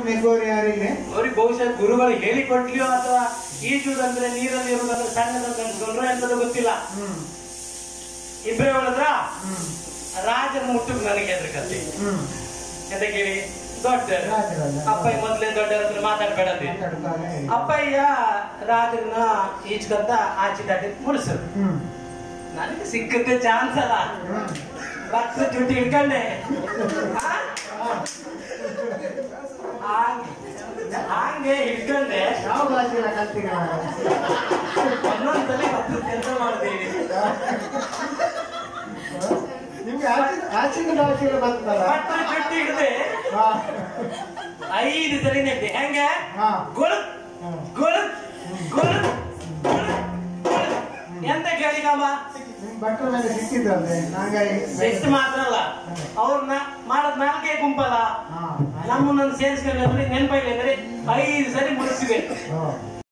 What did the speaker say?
ನೆಗೋರಿ ಯಾರಿಗೆ ಅವ್ರಿಗೆ ಬಹುಶಃ ಗುರುಗಳು ಹೇಳಿಕೊಟ್ಲಿಯೋ ಅಥವಾ ಈಜುದಂದ್ರೆ ನೀರಲ್ಲಿ ಇರುವುದಂದ್ರೆ ಸಣ್ಣದಂತ ಅನ್ಕೊಂಡ್ರು ಎಂತದ್ದು ಗೊತ್ತಿಲ್ಲ ಹ್ಮ್ ಇಬ್ಬರೇ ಹೇಳಿದ್ರ ಹ್ಮ್ ರಾಜನ ಮುಟ್ಟುಕ್ ನನಗೆ ಹೆದರ್ಕತ್ತೆ ಹ್ಮ್ ಎಂತ ಕೇಳಿ ದೊಡ್ಡ ರಾಜರಲ್ಲ. ಅಪ್ಪಯ್ಯ ಮೊದ್ಲೇ ದೊಡ್ಡರ ಹತ್ರ ಮಾತಾಡ್ಬೇಡಂತೆ ಮಾತಾಡ್ತಾರೆ. ಅಪ್ಪಯ್ಯ ರಾಜರನ್ನ ಈಜ್ಕಂತ ಆಚೆ ದಾಟಿ ಮುಡಿಸರು ಹ್ಮ್ ನನಗೆ ಸಿಕ್ಕತ್ತೆ ಚಾನ್ಸ್ ಅಲ್ಲ ಹ್ಮ್ ರಕ್ತ ಚುಟ್ಟಿ ಹಿಡ್ಕೊಂಡೆ ಆ? ಹಾಂಗೆ ಹಾಂಗೆ ಹಿಡ್ಕೊಂಡೆ ಯಾವ ಭಾಷೆಲ್ಲ ಕಲ್ತಿಗ ಒಂದೊಂದ್ಸಲಿ ಮತ್ತೆ ಕೆಲಸ ಮಾಡ್ತೀವಿ ನಿಮ್ಗೆ ಆಚೆ- ಆಚಿನ ಭಾಷೆ ಎಲ್ಲ ಬರ್ತದಲ್ಲ ರಕ್ತ ಚುಟ್ಟಿ ಹಿಡ್ದೆ ಹಾ ಐದು ಸಲ ನೆಟ್ಟೆ ಹೆಂಗೆ ಹಾ. ಗುಳುಕ್ ಹ್ಮ್. ಗುಳುಕ್ ಗುಳುಕ್ ಗುಳುಕ್ ಗುಳುಕ್. ಎಂತ ಕೇಳಿಕಮ್ಮ ನಿಮ್ ಭಟ್ರ ಮೇಲೆ ಸಿಕ್ಕಿದ್ರಲ್ವೇ ನಾಗಾಯಿ ಎಷ್ಟು ಮಾತ್ರ ಅಲ್ಲ ಅವ್ರನ್ನ ಮಾಡದ್ ನಾಲ್ಕೇ ಗುಂಪಲ್ಲ ಹಾ ನಮ್ಮನ್ನ ಸೇರಿಸ್ಕೊಂಡ್ರೆ ನೆನಪಾಗಿ ಅಂದ್ರೆ ಐದು ಸರಿ ಮುಗಿಸಿವೆ ಹಾ.